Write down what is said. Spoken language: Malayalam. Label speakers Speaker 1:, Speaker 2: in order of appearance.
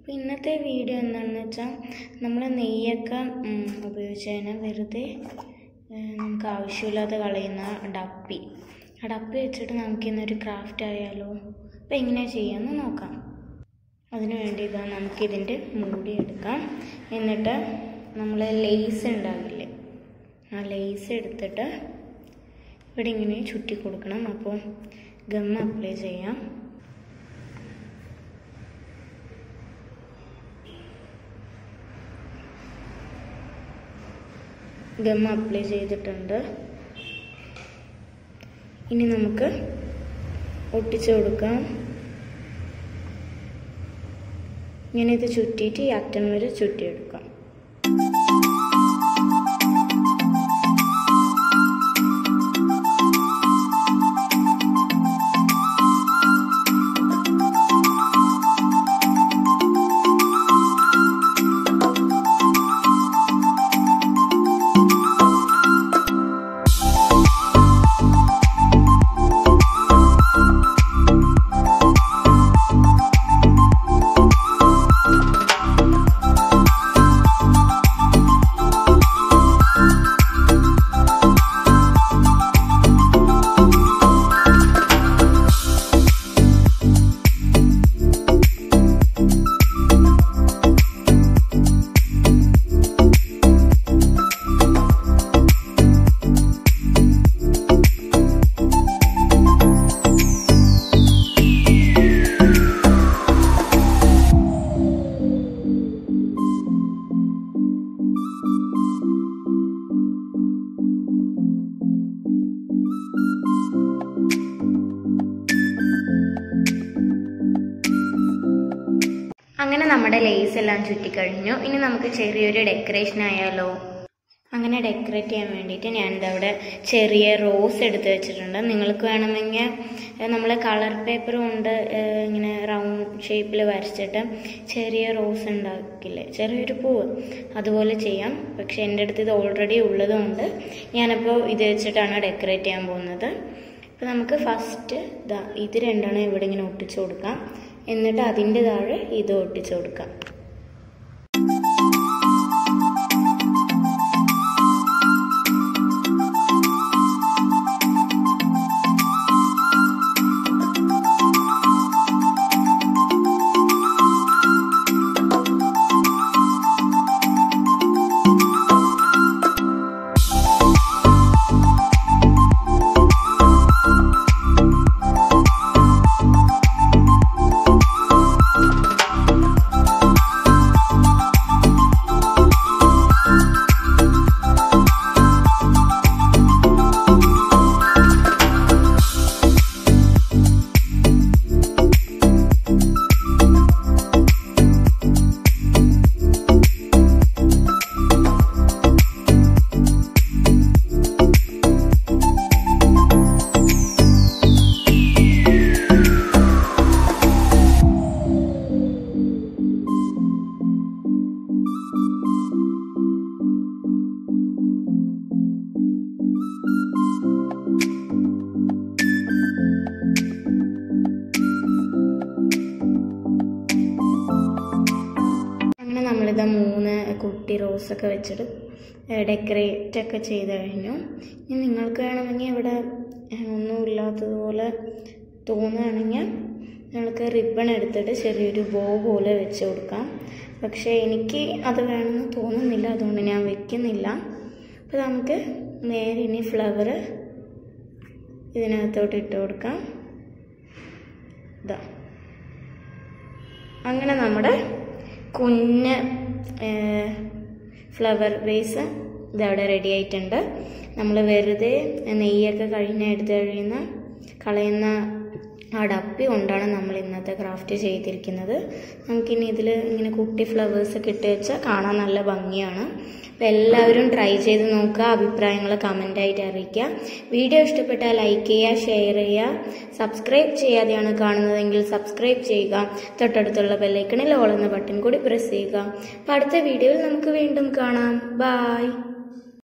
Speaker 1: അപ്പോൾ ഇന്നത്തെ വീഡിയോ എന്താണെന്ന് വെച്ചാൽ നമ്മൾ നെയ്യൊക്കെ ഉം, ഉപയോഗിച്ച് കഴിഞ്ഞാൽ വെറുതെ ഏഹ്, നമുക്ക് ആവശ്യമില്ലാതെ കളയുന്ന ഡപ്പി ആ ഡപ്പി വെച്ചിട്ട് നമുക്ക് ഇന്നൊരു ക്രാഫ്റ്റ് ആയാലോ അപ്പോൾ എങ്ങനെയാണ് ചെയ്യാമെന്ന് നോക്കാം അതിന് വേണ്ടി ഇതാ നമുക്കിതിൻ്റെ മൂടി എടുക്കാം എന്നിട്ട് നമ്മൾ ലേസ് ഉണ്ടാവില്ലേ ആ ലേസ് എടുത്തിട്ട് ഇവിടെ ഇങ്ങനെ ചുറ്റി കൊടുക്കണം അപ്പോൾ ഗം അപ്ലൈ ചെയ്യാം ഗം അപ്ലൈ ചെയ്തിട്ടുണ്ട് ഇനി നമുക്ക് ഒട്ടിച്ചു കൊടുക്കാം ഇങ്ങനെ ഇത് ചുറ്റിയിട്ട് ഈ അറ്റം വരെ ചുറ്റിയെടുക്കാം അങ്ങനെ നമ്മുടെ ലേസ് എല്ലാം ചുറ്റിക്കഴിഞ്ഞു ഇനി നമുക്ക് ചെറിയൊരു ഡെക്കറേഷൻ ആയാലോ അങ്ങനെ ഡെക്കറേറ്റ് ചെയ്യാൻ വേണ്ടിയിട്ട് ഞാൻ ഇതാ അവിടെ ചെറിയ റോസ് എടുത്ത് വെച്ചിട്ടുണ്ട് നിങ്ങൾക്ക് വേണമെങ്കിൽ നമ്മൾ കളർ പേപ്പർ കൊണ്ട് ഏഹ്, ഇങ്ങനെ റൗണ്ട് ഷേപ്പിൽ വരച്ചിട്ട് ചെറിയ റോസ് ഉണ്ടാക്കില്ലേ ചെറിയൊരു പൂവ് അതുപോലെ ചെയ്യാം പക്ഷെ എൻ്റെ അടുത്ത് ഇത് ഓൾറെഡി ഉള്ളതുകൊണ്ട് ഞാനപ്പോൾ ഇത് വെച്ചിട്ടാണ് ഡെക്കറേറ്റ് ചെയ്യാൻ പോകുന്നത് അപ്പോൾ നമുക്ക് ഫസ്റ്റ് ഇതാ ഇത് രണ്ടാണ് ഇവിടെ ഇങ്ങനെ ഒട്ടിച്ചു കൊടുക്കാം എന്നിട്ട് അതിൻ്റെ താഴെ ഇത് ഒട്ടിച്ചു കൊടുക്കാം അങ്ങനെ നമ്മളിത് മൂന്ന് കുട്ടി റോസൊക്കെ വെച്ചിട്ട് ഡെക്കറേറ്റ് ഒക്കെ ചെയ്ത് കഴിഞ്ഞു ഇനി നിങ്ങൾക്ക് വേണമെങ്കിൽ ഇവിടെ ഏഹ്, ഒന്നുമില്ലാത്തതുപോലെ തോന്നുകയാണെങ്കിൽ നിങ്ങൾക്ക് റിബൺ എടുത്തിട്ട് ചെറിയൊരു ബോ പോലെ വെച്ച് കൊടുക്കാം പക്ഷേ എനിക്ക് അത് വേണമെന്ന് തോന്നുന്നില്ല അതുകൊണ്ട് ഞാൻ വെക്കുന്നില്ല അപ്പോൾ നമുക്ക് നേരെ ഇനി ഫ്ലവർ ഇതിനകത്തോട്ട് ഇട്ട് കൊടുക്കാം ഇതാ അങ്ങനെ നമ്മുടെ കുഞ്ഞ് ഫ്ലവർ വേസ് ഇതവിടെ റെഡി ആയിട്ടുണ്ട് നമ്മൾ വെറുതെ നെയ്യൊക്കെ കഴിഞ്ഞ എടുത്ത് കഴിയുന്ന കളയുന്ന ആ ഡപ്പി കൊണ്ടാണ് നമ്മൾ ഇന്നത്തെ ക്രാഫ്റ്റ് ചെയ്തിരിക്കുന്നത് നമുക്കിനി ഇതിൽ ഇങ്ങനെ കുട്ടി ഫ്ലവേഴ്സൊക്കെ ഇട്ട് വെച്ചാൽ കാണാൻ നല്ല ഭംഗിയാണ് അപ്പോൾ എല്ലാവരും ട്രൈ ചെയ്ത് നോക്കുക അഭിപ്രായങ്ങൾ കമൻ്റായിട്ട് അറിയിക്കുക വീഡിയോ ഇഷ്ടപ്പെട്ടാൽ ലൈക്ക് ചെയ്യുക ഷെയർ ചെയ്യുക സബ്സ്ക്രൈബ് ചെയ്യാതെയാണ് കാണുന്നതെങ്കിൽ സബ്സ്ക്രൈബ് ചെയ്യുക തൊട്ടടുത്തുള്ള ബെല്ലൈക്കണിൽ ഓളുന്ന ബട്ടൺ കൂടി പ്രസ് ചെയ്യുക അപ്പോൾ അടുത്ത വീഡിയോയിൽ നമുക്ക് വീണ്ടും കാണാം ബായ്